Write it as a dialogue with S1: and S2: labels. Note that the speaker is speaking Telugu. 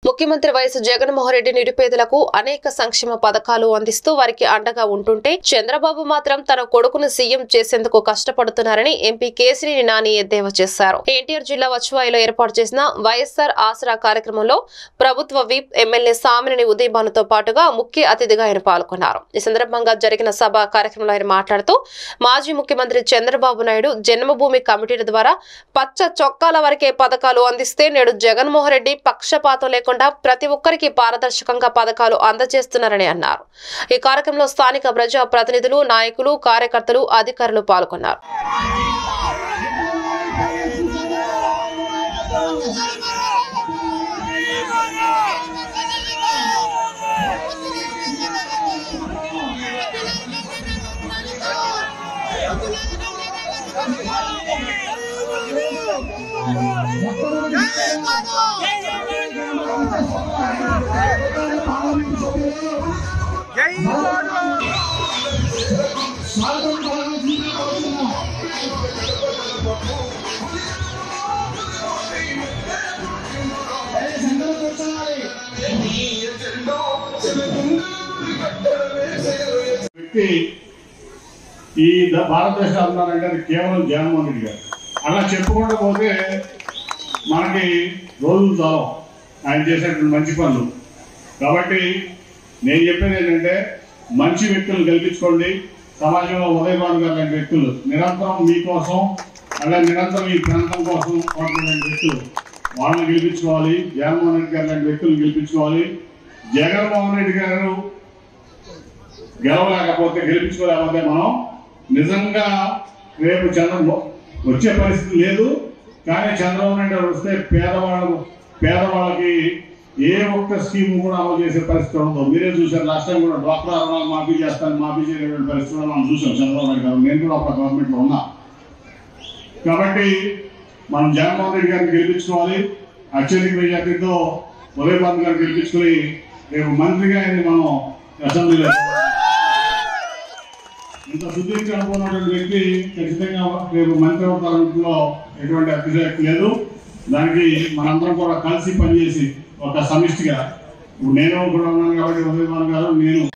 S1: ముఖ్యమంత్రి వైఎస్ జగన్మోహన్ రెడ్డి నిరుపేదలకు అనేక సంక్షేమ పథకాలు అందిస్తూ వారికి అండగా ఉంటుంటే చంద్రబాబు మాత్రం తన కొడుకును సీఎం చేసేందుకు కష్టపడుతున్నారని ఎంపీ కేసినేని నాని ఎద్దేవా చేశారు ఎన్టీఆర్ జిల్లా వచ్చువాయిలో ఏర్పాటు చేసిన వైఎస్ఆర్ ఆసరా కార్యక్రమంలో ప్రభుత్వ విప్ ఎమ్మెల్యే సామినేని ఉదయభానుతో పాటుగా ముఖ్య అతిథిగా ఆయన పాల్గొన్నారు ఈ సందర్భంగా జరిగిన సభ కార్యక్రమంలో ఆయన మాట్లాడుతూ మాజీ ముఖ్యమంత్రి చంద్రబాబు నాయుడు జన్మభూమి కమిటీల ద్వారా పచ్చ చొక్కాల వరకే పథకాలు అందిస్తే నేడు జగన్మోహన్ రెడ్డి పక్షపాతం లేకుండా ప్రతి ఒక్కరికి పారదర్శకంగా పథకాలు అందజేస్తున్నారని అన్నారు ఈ కార్యక్రమంలో స్థానిక ప్రజా ప్రతినిధులు నాయకులు కార్యకర్తలు అధికారులు పాల్గొన్నారు
S2: వ్యక్తి ఈ ద- భారతదేశం అన్నారంటే అది కేవలం జగన్మోహన్ రెడ్డి గారు అలా చెప్పుకుంటూ పోతే మనకి రోజులు చాలు ఆయన చేసేటువంటి మంచి పనులు కాబట్టి నేను చెప్పేది ఏంటంటే మంచి వ్యక్తులు గెలిపించుకోండి సమాజంలో ఉదయభాను గారు లాంటి వ్యక్తులు నిరంతరం మీకోసం అలా నిరంతరం ఈ ప్రాంతం కోసం పోరాడుతున్న వ్యక్తులు వాళ్ళని గెలిపించుకోవాలి జగన్మోహన్ రెడ్డి గారు లాంటి వ్యక్తులు గెలిపించుకోవాలి జగన్మోహన్ రెడ్డి గారు గెలవలేకపోతే గెలిపించుకోలేకపోతే మనం నిజంగా రేపు చంద్రబాబు వచ్చే పరిస్థితి లేదు కానీ చంద్రబాబు నాయుడు గారు వస్తే పేదవాళ్ళు పేదవాళ్ళకి ఏ ఒక్క స్కీమ్ కూడా అమలు చేసే పరిస్థితి ఉండదు మీరే చూసారు లాస్ట్ టైం కూడా డ్వాక్రా రుణాలు మాఫీ చేస్తాను మాఫీ చేయలేని పరిస్థితి కూడా మనం చూసాం చంద్రబాబు నాయుడు గారు నేను కూడా ఒక గవర్నమెంట్ లో ఉన్నా కాబట్టి మనం జగన్మోహన్ రెడ్డి గారిని గెలిపించుకోవాలి అత్యధిక మెజార్టీతో ఉదయభాన్ గారిని గెలిపించుకొని రేపు మంత్రిగా ఆయన్ని మనం అసెంబ్లీలో ఇంత సుదీర్ఘ అనుభవం ఉన్నటువంటి వ్యక్తి ఖచ్చితంగా రేపు మంత్రి అవతారంలో ఎటువంటి అతిశక్తి లేదు దానికి మనందరం కూడా కలిసి పనిచేసి ఒక సమిష్టిగా ఇప్పుడు నేను కూడా ఉన్నాను కాబట్టి ఉదయభాన్ గారు నేను